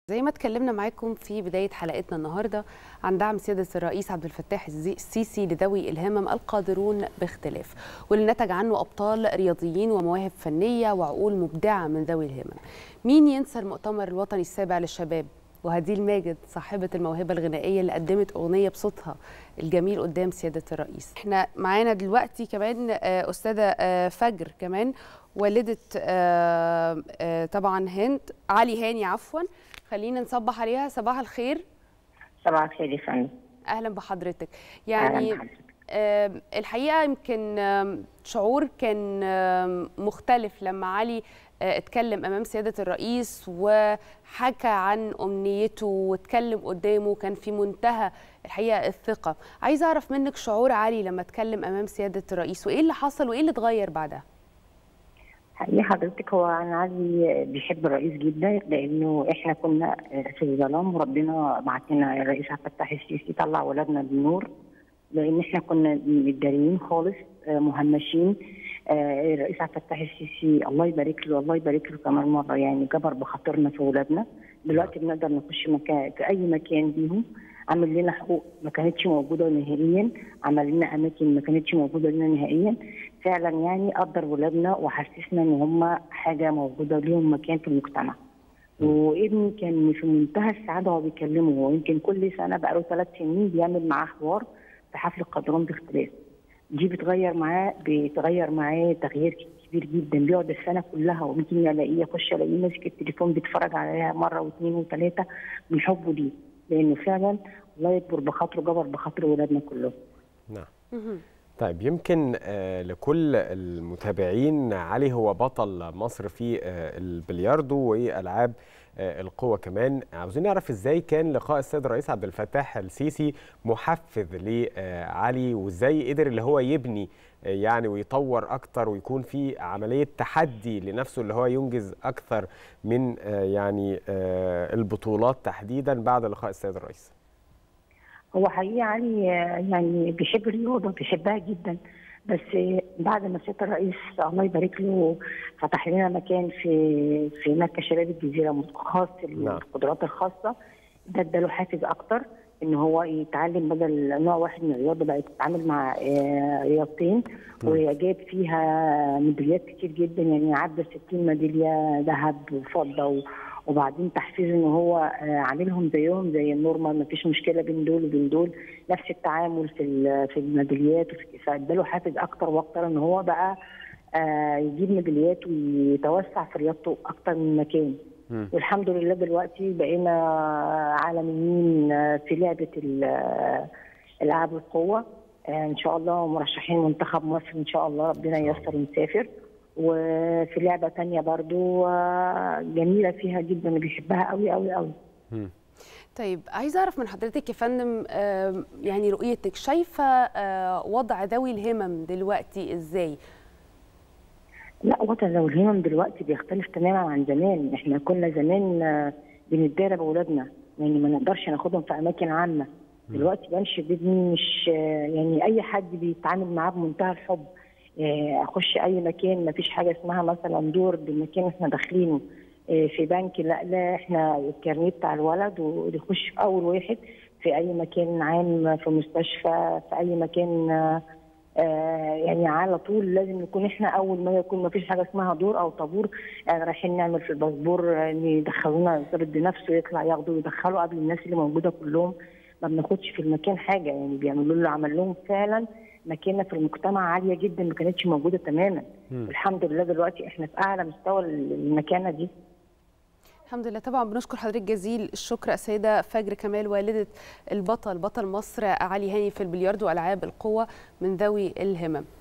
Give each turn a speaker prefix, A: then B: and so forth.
A: زي ما اتكلمنا معاكم في بداية حلقتنا النهاردة عن دعم سيادة الرئيس عبد الفتاح السيسي لذوي الهمم القادرون باختلاف واللي نتج عنه أبطال رياضيين ومواهب فنية وعقول مبدعة من ذوي الهمم مين ينسى المؤتمر الوطني السابع للشباب وهديل ماجد صاحبة الموهبة الغنائية اللي قدمت أغنية بصوتها الجميل قدام سيادة الرئيس احنا معانا دلوقتي كمان أستاذة فجر كمان والدة طبعا هند علي هاني عفوا خلينا نصبح عليها صباح الخير
B: صباح الخير يا فندم
A: اهلا بحضرتك يعني آه الحقيقه يمكن آه شعور كان آه مختلف لما علي اتكلم امام سياده الرئيس وحكى عن امنيته واتكلم قدامه كان في منتهى الحقيقه الثقه عايزه اعرف منك شعور علي لما اتكلم امام سياده الرئيس وايه اللي حصل وايه اللي اتغير بعدها
B: حقيقة حضرتك هو أنا علي بيحب الرئيس جدا لأنه إحنا كنا في الظلام وربنا بعت لنا الرئيس عبد الفتاح السيسي طلع ولادنا بالنور لأن إحنا كنا متداريين خالص مهمشين الرئيس عبد الفتاح السيسي الله يبارك له الله يبارك له كمان مرة يعني جبر بخاطرنا في ولادنا دلوقتي بنقدر نخش مكان في أي مكان بيهم عمل لنا حقوق ما كانتش موجوده نهائيا عمل لنا اماكن ما كانتش موجوده لنا نهائيا فعلا يعني قدر ولادنا وحسسنا ان هم حاجه موجوده ليهم مكان في المجتمع وابني كان في منتهى السعاده وهو بيكلمه هو يمكن كل سنه بقاله ثلاث سنين بيعمل معاه حوار في حفل القدران باختلاف دي بتغير معاه بتغير معاه تغيير كبير جدا بيقعد السنه كلها وممكن الاقيه اخش الاقيه ماسك التليفون بيتفرج عليها مره واثنين وثلاثه من حبه ليه لانه فعلا الله يكبر بخاطره جبر بخاطر ولادنا كلهم.
C: نعم. طيب يمكن آه لكل المتابعين علي هو بطل مصر في آه البلياردو والعاب آه القوه كمان عاوزين نعرف ازاي كان لقاء السيد الرئيس عبد الفتاح السيسي محفز لعلي وازاي قدر اللي هو يبني يعني ويطور اكتر ويكون في عمليه تحدي لنفسه اللي هو ينجز اكثر من يعني البطولات تحديدا بعد لقاء السيد الرئيس.
B: هو حقيقي علي يعني بيحب الرياضه بيحبها جدا بس بعد ما سياده الرئيس الله يبارك له فتح لنا مكان في في مركز شباب الجزيره خاص للقدرات الخاصه ده اداله حافز اكتر ان هو يتعلم بدل نوع واحد من الرياضه بقى يتعامل مع رياضتين وجاب فيها ميداليات كتير جدا يعني عدى 60 ميداليه ذهب وفضه وبعدين تحفيز ان هو عاملهم زيهم زي النورمال ما فيش مشكله بين دول وبين دول نفس التعامل في في الميداليات فاداله حافز اكتر واكتر ان هو بقى يجيب ميداليات ويتوسع في رياضته اكتر من مكان والحمد لله دلوقتي بقينا عالميين في لعبه العاب القوه ان شاء الله مرشحين منتخب مصر ان شاء الله ربنا ييسر ونسافر وفي لعبه تانية برضو جميله فيها جدا بيحبها قوي قوي قوي
A: طيب عايزه اعرف من حضرتك يا فندم يعني رؤيتك شايفه وضع ذوي الهمم دلوقتي ازاي
B: لا وضع ذوي الهمم دلوقتي بيختلف تماما عن زمان احنا كنا زمان بنتدارى باولادنا يعني ما نقدرش ناخدهم في اماكن عامه دلوقتي بمشي بابني مش يعني اي حد بيتعامل معاه بمنتهى الحب اخش اي مكان ما فيش حاجه اسمها مثلا دور بالمكان احنا داخلينه في بنك لا لا احنا الكارنيه بتاع الولد ويخش في اول واحد في اي مكان عام في مستشفى في اي مكان يعني على طول لازم نكون احنا اول ما يكون ما فيش حاجه اسمها دور او طابور يعني رايحين نعمل في الباسبور ان يدخلونا الضابط بنفسه يطلع ياخده ويدخلوا قبل الناس اللي موجوده كلهم ما بناخدش في المكان حاجه يعني بيعملوا له عمل لهم فعلا مكانه في المجتمع عاليه جدا ما كانتش موجوده تماما الحمد لله دلوقتي احنا في اعلى مستوى المكانه دي
A: الحمد لله طبعا بنشكر حضرتك جزيل الشكر السيده فجر كمال والده البطل بطل مصر علي هاني في البلياردو والعاب القوه من ذوي الهمم